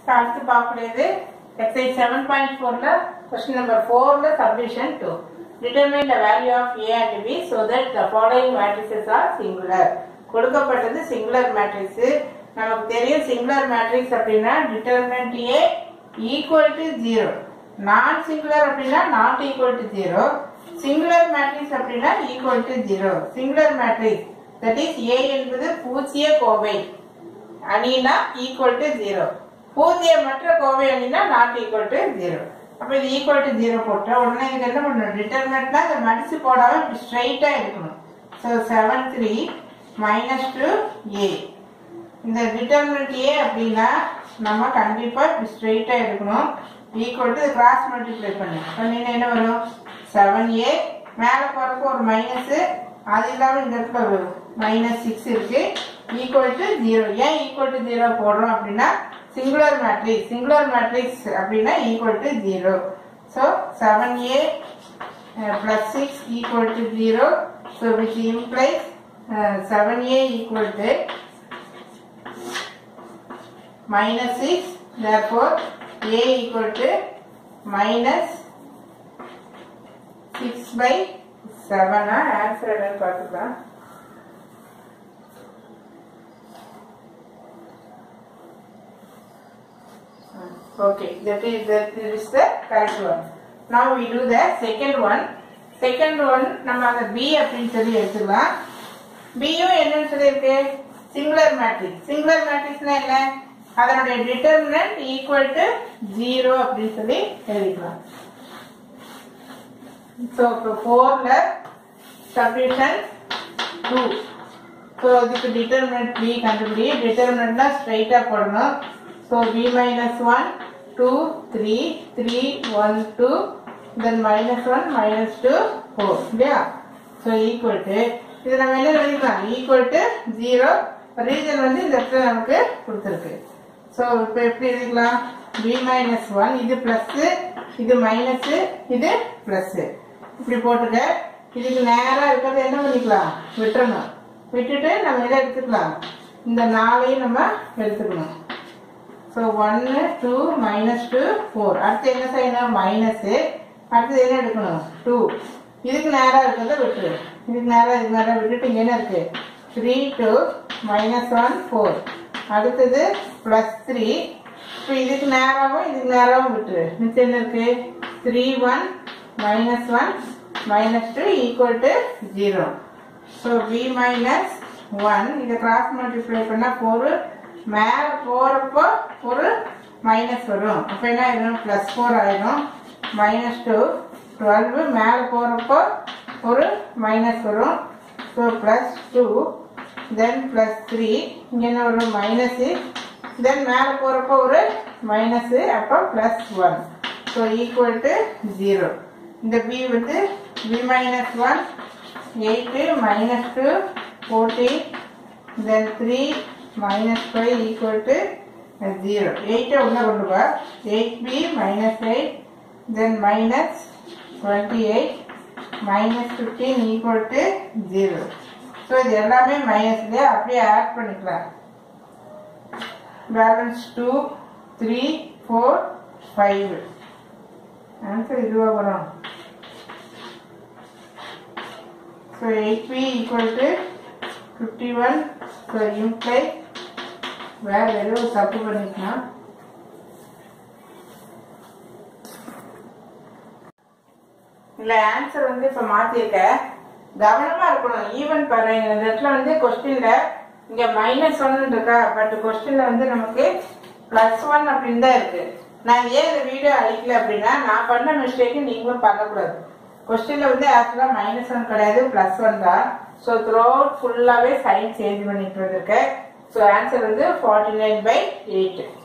அடுத்து பார்க்கக்கூடியது exercise seven point ஃபோர்ல கொஸ்டின் நம்பர் ஃபோர்ல subdivision two determine the value of A and B so that the following matrices are singular கொடுக்கப்பட்டது singular matrix நமக்கு தெரியும் singular matrix அப்படின்னா determinant A equal to zero non singular அப்படின்னா not equal to zero singular matrix அப்படின்னா equal to zero singular matrix that is A என்பது பூஜ்ஜிய கோவை அணினா ஈக்குவல் டு ஜீரோ பூஜ்ஜியமற்ற கோவை அணினா நாட் ஈக்குவல் டு ஜீரோ அப்ப இது ஈக்குவல் டு ஜீரோ போட்டா உடனே இதுக்கு என்ன பண்ணணும் டிட்டர்மெண்ட்னா இதை மடிச்சு போடாம இப்படி ஸ்ட்ரைட்டா இருக்கணும் so seven three minus two A இந்த டிட்டர்மினன்ட் ஏ அப்படின்னா நம்ம கண்டிப்பா இப்படி ஸ்ட்ரைட்டா இருக்கணும் ஈக்குவல் டு கிராஸ் மல்டிப்ளை பண்ணு பண்ணினா என்ன வரும் செவன் ஏ மேல போறப்போ ஒரு மைனஸ் அது இல்லாம இந்த இடத்துல ஒரு மைனஸ் சிக்ஸ் இருக்கு ஈக்குவல் டு ஜீரோ ஏன் ஈக்குவல் டு ஜீரோ போடுறோம் அப்படின்னா சிங்குலர் மேட்ரிக்ஸ் சிங்குலர் மேட்ரிக்ஸ் அப்படின்னா equal to zero so seven A plus six equal to zero so which implies seven A equal to minus 6 therefore a equal to minus 6 by 7 ஆ answer என்னன்னு பார்த்துக்கலாம் Okay, that is that is the correct one. Now we do the second one. Second one நம்ம அந்த B அப்படின்னு சொல்லி எடுத்துக்கலாம் பியும் என்னன்னு சொல்லியிருக்கு சிங்குலர் மேட்ரிக்ஸ் சிங்குலர் மேட்ரிக்ஸ்னா என்ன அதனுடைய டிட்டர்மினன்ட் ஈக்குவல் டு ஜீரோ அப்படின்னு சொல்லி எழுதிக்கலாம் ஸோ இப்போ ஃபோர்ல சப்டிஷன் டூ ஸோ இதுக்கு டிட்டர்மினன்ட் பி கண்டுபிடி டிட்டர்மினன்ட்னா ஸ்ட்ரைட்டா போடணும் so B minus one two three three one two then minus one minus two four இல்லையா ஸோ ஈக்குவல் டு இது நம்ம என்ன எழுதிக்கலாம் ஈக்குவல் டு ஜீரோ ரீசன் வந்து இந்த இடத்துல நமக்கு கொடுத்துருக்கு ஸோ இப்போ எப்படி எழுதிக்கலாம் பி மைனஸ் ஒன் இது பிளஸ் இது மைனஸ் இது பிளஸ் இப்படி போட்டுக்க இதுக்கு நேராக இருக்கிறத என்ன பண்ணிக்கலாம் விட்டுறணும் விட்டுட்டு நம்ம இதை எடுத்துக்கலாம் இந்த நாளையும் நம்ம எடுத்துக்கணும் ஸோ ஒன்று டூ மைனஸ் டூ ஃபோர் அடுத்து என்ன செய்யணும் மைனஸு அடுத்தது என்ன எடுக்கணும் டூ இதுக்கு நேராக இருக்கிறத விட்டுரு இதுக்கு நேராக இதுக்கு நேராக விட்டுட்டு இங்கே என்ன இருக்கு three two minus one four அடுத்தது ப்ளஸ் த்ரீ இப்போ இதுக்கு நேராகவும் இதுக்கு நேராகவும் விட்டுரு மிச்சம் என்ன இருக்கு three one minus one minus two equal to zero so B minus one இதை கிராஸ் மல்டிப்ளை பண்ணால் ஃபோரு மேலே போகிறப்போ ஒரு மைனஸ் வரும் அப்போ என்ன ஆயிடும் ப்ளஸ் ஃபோர் ஆயிடும் மைனஸ் டூ டுவெல்வு மேலே போகிறப்போ ஒரு மைனஸ் வரும் so plus two then plus three இங்கே என்ன வரும் மைனஸு தென் மேலே போகிறப்போ ஒரு மைனஸு அப்போ plus one so equal to zero இந்த பி வந்து B minus one eight minus two fourteen then three minus five equal to zero எயிட்டை உள்ள கொண்டு வா eight B minus eight then minus twenty eight minus fifteen equal to zero so இது எல்லாமே மைனஸ்லேயே அப்படியே ஆட் பண்ணிக்கலாம் balance two three four five answer இதுவாக வரும் so eight B equal to fifty one so imply வேற ஏதோ தப்பு பண்ணிக்கலாம் இல்லை ஆன்சர் வந்து இப்போ மாற்றிருக்க கவனமாக இருக்கணும் ஈவன் பாருங்க இந்த இடத்துல வந்து கொஸ்டினில் இங்கே மைனஸ் ஒன் இருக்கா பட் கொஸ்டினில் வந்து நமக்கு ப்ளஸ் ஒன் அப்படின்னு தான் இருக்கு நான் ஏன் இந்த வீடியோ அழிக்கல அப்படின்னா நான் பண்ண மிஸ்டேக்கு நீங்களும் பண்ணக்கூடாது கொஸ்டின்ல வந்து ஆக்சுவலாக மைனஸ் ஒன் கிடையாது ப்ளஸ் ஒன் தான் ஸோ த்ரூ அவுட் ஃபுல்லாகவே சைன் சேஞ்ச் பண்ணிட்டு வந்திருக்கேன் ஸோ ஆன்சர் வந்து ஃபார்ட்டி நைன் பை எயிட்